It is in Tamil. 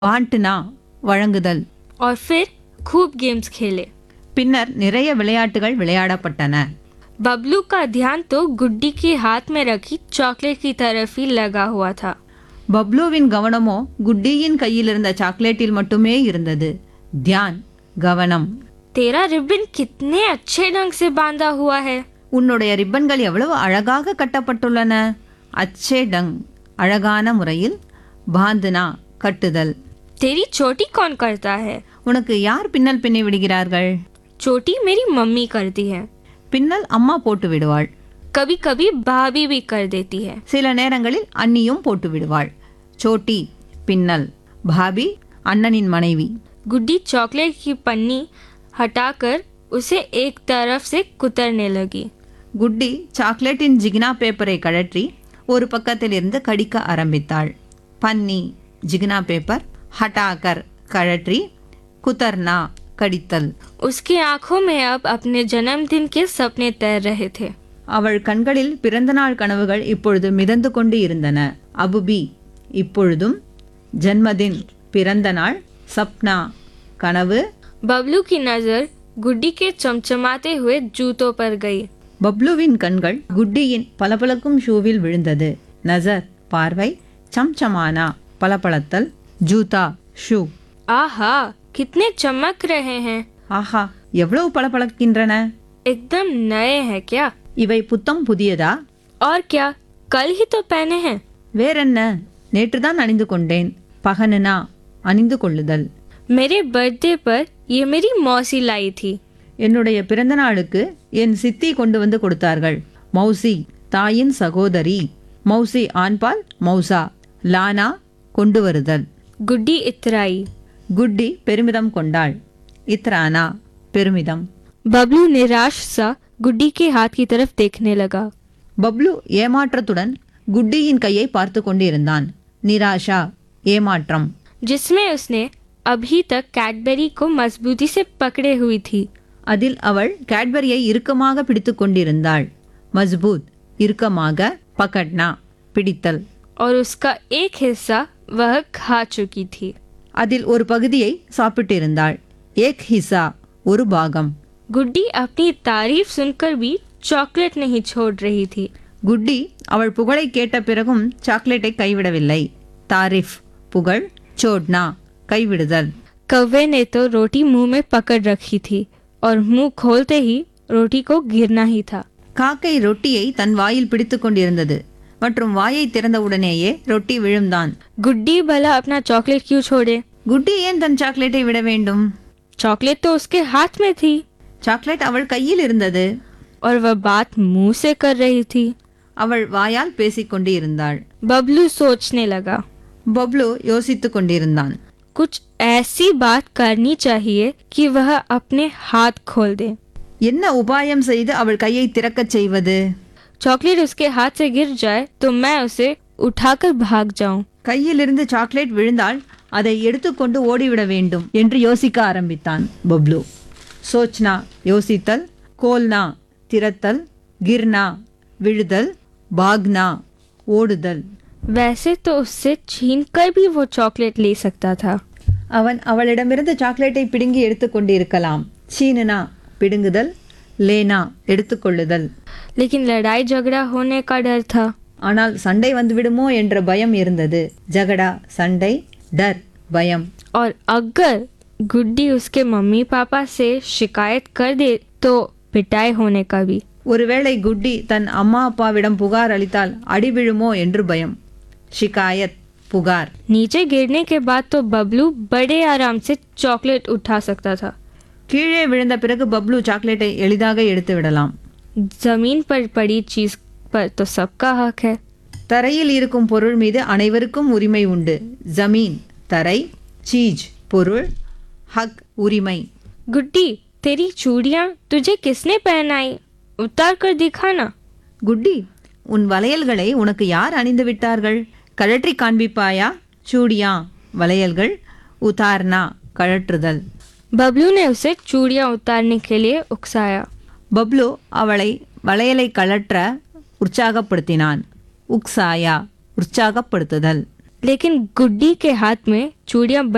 பாண்ட்னா வழங்குதல் और फिर खूब गेम्स खेले பின்னர் நிறைய விளையாட்டுகள் விளையாடப்பட்டன बबलू का ध्यान तो गुड्डी के हाथ में रखी चॉकलेट की तरफ ही लगा हुआ था பப்ளுவின் கவனமோ குட்டியின் கையில் இருந்த சாக்லேட்டில் மட்டுமே இருந்தது தியான் கவனம் तेरा रिबन कितने अच्छे ढंग से बांधा हुआ है உன்னுடைய ரிப்பன்கள் எவ்வளவு அழகாக கட்டப்பட்டுள்ளன அச்சே டங் அழகான முறையில் பாந்துனா கட்டுதல் तेरी चोटी कौन करता है உனக்கு யார் பின்னல் பின்னி விடுகிறார்கள் चोटी मेरी मम्मी करती है பின்னல் அம்மா போட்டு விடுவாள் कभी कभी भाभी भी कर देती है சில நேரங்களில் அண்ணியும் போட்டு விடுவாள் சோட்டி பின்னல் பாபி அண்ணனின் மனைவி गुड्डी चॉकलेट की पन्नी हटाकर उसे एक तरफ से कुतरने लगी குட்டி சாக்லேட்டின் ஜிகினா பேப்பரை கழற்றி ஒரு பக்கத்தில் இருந்து கடிக்க ஆரம்பித்தாள் பன்னி ஜிகினா பேப்பர் ஹட்டாக்கர் கழற்றி குதர்னா கடித்தல் उसकी आंखों में अब अपने जन्मदिन के सपने तैर रहे थे அவள் கண்களில் பிறந்தநாள் கனவுகள் இப்பொழுது மிதந்து கொண்டு இருந்தன அபுபி இப்பொழுதும் ஜன்மதின் பிறந்த நாள் சப்னா கனவு बबलू की नजर गुड्डी के चमचमाते हुए जूतों पर गई பப்ளுவின் கண்கள் குட்டியின் பளபளக்கும் ஷூவில் விழுந்தது நசர் பார்வை சம்சமானா பளபளத்தல் ஜூதா ஷூ आहा कितने चमक रहे हैं ஆஹா எவ்வளவு பளபளக்கின்றன एकदम नए हैं क्या இவை புத்தம் புதியதா और क्या कल ही तो पहने हैं வேறென்ன நேற்றுதான் அணிந்து கொண்டேன் பகனுனா அணிந்து கொள்ளுதல் मेरे बर्थडे पर ये मेरी मौसी लाई थी என்னுடைய பிறந்த நாளுக்கு என் சித்தி கொண்டு வந்து கொடுத்தார்கள் மௌசி தாயின் சகோதரி மௌசி ஆண்பால் மௌசா லானா கொண்டு வருதல் गुड्डी इतराई குட்டி பெருமிதம் கொண்டாள் இத்ரானா பெருமிதம் बबलू निराश सा गुड्डी के हाथ की तरफ देखने लगा பப்ளு ஏமாற்றத்துடன் குட்டியின் கையை பார்த்து கொண்டிருந்தான் நிராஷா ஏமாற்றம் जिसमें उसने अभी तक कैडबरी को मजबूती से पकड़े हुई थी அதில் அவள் கேட்பரியை இறுக்கமாக பிடித்து கொண்டிருந்தாள் மஸ்பூத் இறுக்கமாக பகட்னா பிடித்தல் और उसका एक हिस्सा वह खा चुकी थी அதில் ஒரு பகுதியை சாப்பிட்டிருந்தாள் ஏக் ஹிசா ஒரு பாகம் गुड्डी अपनी तारीफ सुनकर भी चॉकलेट नहीं छोड़ रही थी குட்டி அவள் புகழை கேட்ட பிறகும் சாக்லேட்டை கைவிடவில்லை தாரிஃப் புகழ் சோட்னா கைவிடுதல் कौवे ने तो रोटी मुंह में पकड़ रखी थी और मुंह खोलते ही रोटी को गिरना ही था காக்கை ரொட்டியை தன் வாயில் பிடித்து கொண்டிருந்தது மற்றும் வாயை திறந்தவுடனேயே ரொட்டி விழுந்தான் गुड्डी भला अपना चॉकलेट क्यों छोड़े குட்டி ஏன் தன் சாக்லேட்டை விட வேண்டும் चॉकलेट तो उसके हाथ में थी சாக்லேட் அவள் கையில் இருந்தது और वह बात मुंह से कर रही थी அவள் வாயால் பேசிக்கொண்டு இருந்தாள் बबलू सोचने लगा பப்ளு யோசித்துக் கொண்டிருந்தான் कुछ ऐसी बात करनी चाहिए कि वह अपने हाथ खोल दे என்ன உபாயம் செய்து அவள் கையை திறக்கச் செய்வது चॉकलेट उसके हाथ से गिर जाए तो मैं उसे उठाकर भाग जाऊं கையிலிருந்து சாக்லேட் விழுந்தால் அதை எடுத்துக்கொண்டு ஓடிவிட வேண்டும் என்று யோசிக்க ஆரம்பித்தான் பப்ளு சோச்னா யோசித்தல் கோல்னா திறத்தல் கிர்னா விழுதல் பாக்னா ஓடுதல் वैसे तो उससे छीन कर भी वो चॉकलेट ले सकता था அவன் அவளிடமிருந்து சாக்லேட்டை பிடுங்கி எடுத்துக்கொண்டு இருக்கலாம் சீனுனா பிடுங்குதல் லேனா எடுத்துக்கொள்ளுதல் लेकिन लड़ाई झगड़ा होने का डर था ஆனால் சண்டை வந்துவிடுமோ என்ற பயம் இருந்தது ஜகடா சண்டை டர் பயம் और अगर गुड्डी उसके मम्मी पापा से शिकायत कर दे तो पिटाई होने का भी ஒருவேளை குட்டி தன் அம்மா அப்பாவிடம் புகார் அளித்தால் அடி விழுமோ என்று பயம் ஷிகாயத் புகார் नीचे गिरने के बाद तो बबलू बड़े आराम से चॉकलेट उठा सकता था கீழே விழுந்த பிறகு பப்ளு சாக்லேட்டை எளிதாக எடுத்து விடலாம் जमीन पर पड़ी चीज पर तो सबका हक है தரையில் இருக்கும் பொருள் மீது அனைவருக்கும் உரிமை உண்டு ஜமீன் தரை சீஜ் பொருள் ஹக் உரிமை गुड्डी तेरी चूड़ियां तुझे किसने पहनाई उतार कर दिखाना குட்டி உன் வளையல்களை உனக்கு யார் அணிந்து விட்டார்கள் கழற்றி காண்பிப்பாயா சூடியா வளையல்கள் உதார்னா கழற்றுதல் बबलू ने उसे चूड़ियां उतारने के लिए उकसाया பப்ளு அவளை வளையலை கழற்ற உற்சாகப்படுத்தினான் உக்சாயா உற்சாகப்படுத்துதல் लेकिन गुड्डी के हाथ में चूड़ियां